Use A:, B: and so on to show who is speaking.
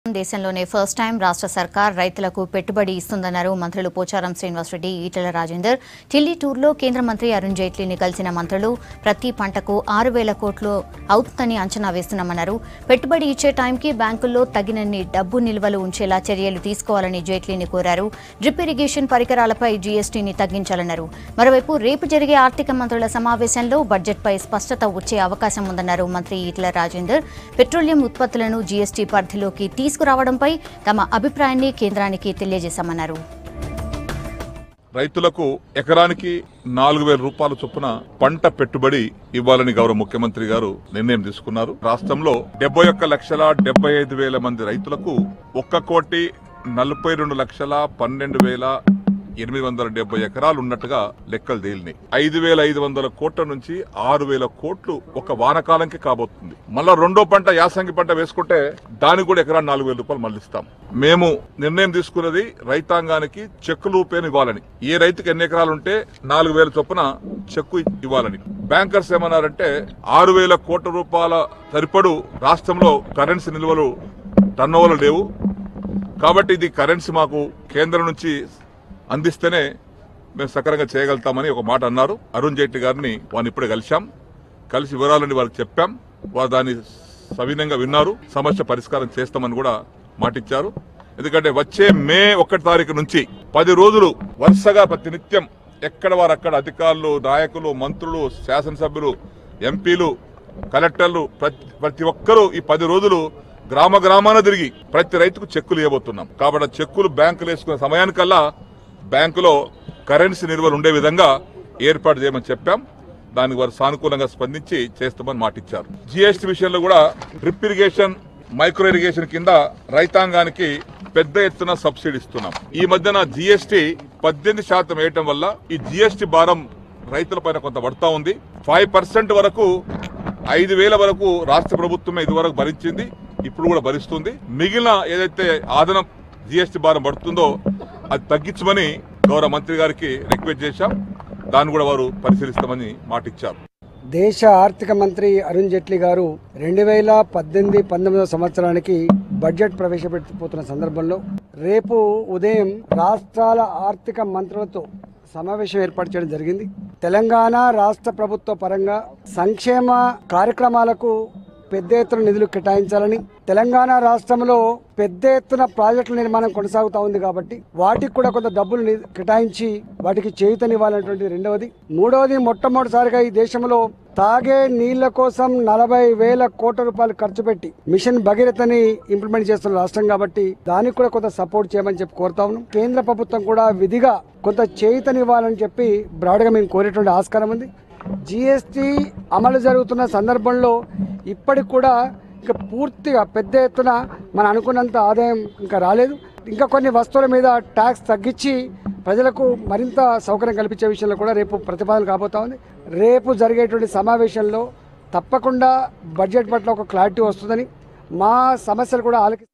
A: దేశంలోనే first time రాష్ట్ర సర్కార్ రైతులకు పెట్టుబడి ఇస్తుందన్నారు మంత్రులు పోచారం శ్రీనివాసరెడ్డి ఈటెల రాజేందర్ ఢిల్లీ టూర్లో కేంద్ర మంత్రి అరుణ్ జైట్లీని కలిసిన మంత్రులు ప్రతి పంటకు ఆరు వేల కోట్లు అవుతుందని అంచనా వేస్తున్నామన్నారు పెట్టుబడి ఇచ్చే టైంకి బ్యాంకుల్లో తగినన్ని డబ్బు నిల్వలు ఉంచేలా చర్యలు తీసుకోవాలని జైట్లీని కోరారు డ్రిప్ ఇరిగేషన్ పరికరాలపై జీఎస్టీని తగ్గించాలన్నారు మరోవైపు రేపు జరిగే ఆర్థిక మంత్రుల సమావేశంలో బడ్జెట్పై స్పష్టత వచ్చే అవకాశం ఉందన్నారు మంత్రి ఈటెల రాజేందర్ పెట్రోలియం ఉత్పత్తులను జీఎస్టీ పరిధిలోకి తీసుకురావడంపై తమ అభిప్రాయాన్ని కేంద్రానికి తెలియజేశామన్నారు
B: రైతులకు ఎకరానికి నాలుగు వేల రూపాయల చొప్పున పంట పెట్టుబడి ఇవ్వాలని గౌరవ ముఖ్యమంత్రి గారు నిర్ణయం తీసుకున్నారు రాష్ట్రంలో డెబ్బై ఒక్క లక్షల డెబ్బై ఐదు వేల మంది రైతులకు ఒక్క కోటి నలభై రెండు లక్షల పన్నెండు వేల ఎనిమిది వందల డెబ్బై ఎకరాలు ఉన్నట్టుగా లెక్కలు తేలినాయి ఐదు వేల ఐదు వందల కోట్ల నుంచి ఆరు వేల కోట్లు ఒక వానకాలంకి కాబోతుంది మళ్ళా రెండో పంట యాసంగి పంట వేసుకుంటే దానికి కూడా ఎకరా నాలుగు వేల రూపాయలు మళ్ళిస్తాం మేము నిర్ణయం తీసుకున్నది రైతాంగానికి చెక్కులు రూపేణ ఇవ్వాలని ఏ రైతుకి ఎన్ని ఎకరాలు ఉంటే నాలుగు వేల చొప్పున చెక్కు ఇవ్వాలని బ్యాంకర్స్ ఏమన్నారంటే ఆరు వేల కోట్ల రూపాయల సరిపడు రాష్ట్రంలో కరెన్సీ నిల్వలు టర్నోవర్లు లేవు కాబట్టి ఇది కరెన్సీ మాకు కేంద్రం నుంచి అందిస్తేనే మేము సక్రమంగా చేయగలుగుతామని ఒక మాట అన్నారు అరుణ్ జైట్లీ గారిని వారిని ఇప్పుడే కలిశాం కలిసి వివరాలని వారికి చెప్పాం వారు దాన్ని సవినంగా విన్నారు సమస్య పరిష్కారం చేస్తామని కూడా మాటిచ్చారు ఎందుకంటే వచ్చే మే ఒకటి తారీఖు నుంచి పది రోజులు వరుసగా ప్రతినిత్యం ఎక్కడ వారు అక్కడ అధికారులు నాయకులు మంత్రులు శాసనసభ్యులు ఎంపీలు కలెక్టర్లు ప్రతి ప్రతి ఒక్కరూ ఈ పది రోజులు గ్రామ గ్రామాన తిరిగి ప్రతి రైతుకు చెక్కులు ఇవ్వబోతున్నాం కాబట్టి ఆ చెక్కులు బ్యాంకులు వేసుకునే సమయానికల్లా బ్యాంకులో కరెన్సీ నిల్వలు ఉండే విధంగా ఏర్పాటు చేయమని చెప్పాం దానికి వారు సానుకూలంగా స్పందించి చేస్తామని మాటిచ్చారు జిఎస్టీ విషయంలో కూడా డ్రిప్ ఇరిగేషన్ మైక్రో ఇరిగేషన్ కింద రైతాంగానికి పెద్ద ఎత్తున సబ్సిడీ ఇస్తున్నాం ఈ మధ్యన జిఎస్టీ పద్దెనిమిది శాతం వేయటం వల్ల ఈ జిఎస్టీ భారం రైతుల పైన కొంత పడతా ఉంది ఫైవ్ పర్సెంట్ వరకు ఐదు వేల వరకు రాష్ట్ర ప్రభుత్వమే ఇదివరకు భరించింది ఇప్పుడు కూడా భరిస్తుంది మిగిలిన ఏదైతే ఆదనం జిఎస్టీ భారం పడుతుందో అది తగ్గించమని గౌరవ మంత్రి గారికి రిక్వెస్ట్ చేశాం దాన్ని కూడా వారు పరిశీలిస్తామని మాటిచ్చారు
C: దేశ ఆర్థిక మంత్రి అరుణ్ జైట్లీ గారు రెండు వేల పద్దెనిమిది పంతొమ్మిదవ సంవత్సరానికి బడ్జెట్ ప్రవేశపెట్టబోతున్న సందర్భంలో రేపు ఉదయం రాష్ట్రాల ఆర్థిక మంత్రులతో సమావేశం ఏర్పాటు చేయడం జరిగింది తెలంగాణ రాష్ట్ర ప్రభుత్వ పరంగా సంక్షేమ కార్యక్రమాలకు పెద్ద ఎత్తున నిధులు కేటాయించాలని తెలంగాణ రాష్ట్రంలో పెద్ద ఎత్తున ప్రాజెక్టుల నిర్మాణం కొనసాగుతూ ఉంది కాబట్టి వాటికి కూడా కొంత డబ్బులు ని- కేటాయించి వాటికి చేయుతనివ్వాలనేటువంటి రెండవది మూడవది మొట్టమొదటిసారిగా ఈ దేశంలో తాగే నీళ్ల కోసం నలభై వేల కోట్ల రూపాయలు ఖర్చు పెట్టి మిషన్ భగీరథని ఇంప్లిమెంట్ చేస్తున్న రాష్ట్రం కాబట్టి దానికి కూడా కొంత సపోర్ట్ చేయమని చెప్పి కోరుతా ఉన్నాం కేంద్ర ప్రభుత్వం కూడా విధిగా కొంత చేయుతనివ్వాలని చెప్పి బ్రాడ్గా మేము కోరేటువంటి ఆస్కారం ఉంది జిఎస్టీ అమలు జరుగుతున్న సందర్భంలో ఇప్పటికి కూడా ఇంకా పూర్తిగా పెద్ద ఎత్తున మనం అనుకున్నంత ఆదాయం ఇంకా రాలేదు ఇంకా కొన్ని వస్తువుల మీద ట్యాక్స్ తగ్గించి ప్రజలకు మరింత సౌకర్యం కల్పించే విషయంలో కూడా రేపు ప్రతిపాదన కాబోతా ఉంది రేపు జరిగేటువంటి సమావేశంలో తప్పకుండా బడ్జెట్ పట్ల ఒక క్లారిటీ వస్తుందని మా సమస్యలు కూడా ఆలకి